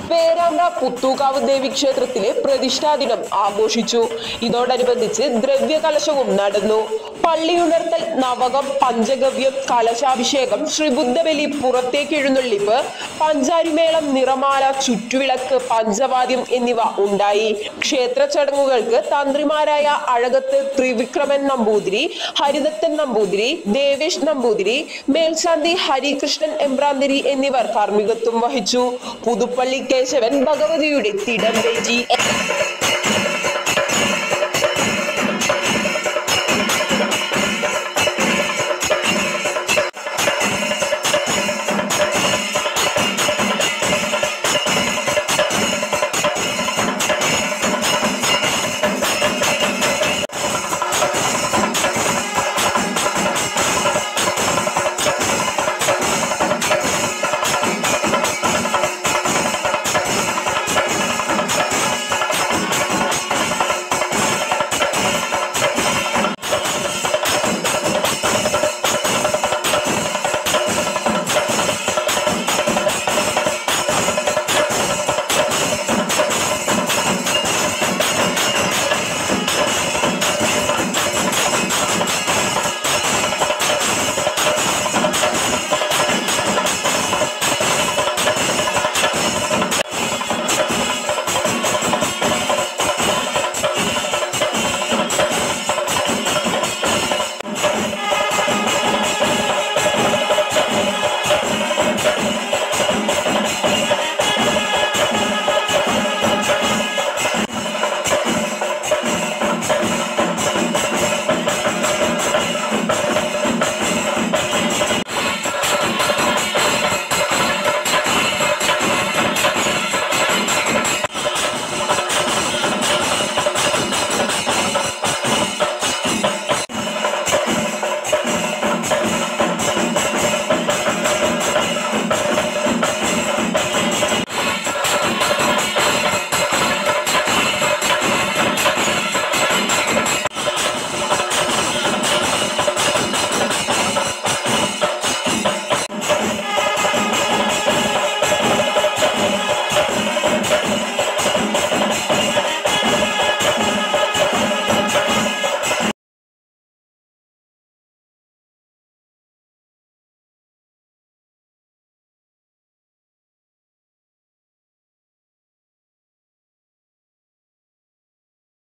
പേരാമ്പ്ര പുത്തൂക്കാവ് ദേവി ക്ഷേത്രത്തിലെ പ്രതിഷ്ഠാ ദിനം ആഘോഷിച്ചു ഇതോടനുബന്ധിച്ച് ദ്രവ്യകലശവും നടന്നു പള്ളിയുണർത്തൽ നവകം പഞ്ചഗവ്യം കലശാഭിഷേകം ശ്രീബുദ്ധബലി പുറത്തേക്ക് എഴുന്നള്ളിപ്പ് പഞ്ചാരിമേളം നിറമാല ചുറ്റുവിളക്ക് പഞ്ചവാദ്യം എന്നിവ ഉണ്ടായി ക്ഷേത്ര ചടങ്ങുകൾക്ക് തന്ത്രിമാരായ അഴകത്ത് ത്രിവിക്രമൻ നമ്പൂതിരി ഹരിദത്തൻ നമ്പൂതിരി ദേവേഷ് നമ്പൂതിരി മേൽശാന്തി ഹരികൃഷ്ണൻ എമ്പ്രാന്തിരി എന്നിവർ കാർമ്മികത്വം വഹിച്ചു പുതുപ്പള്ളി കേശവൻ ഭഗവതിയുടെ തിടമ്പേറ്റി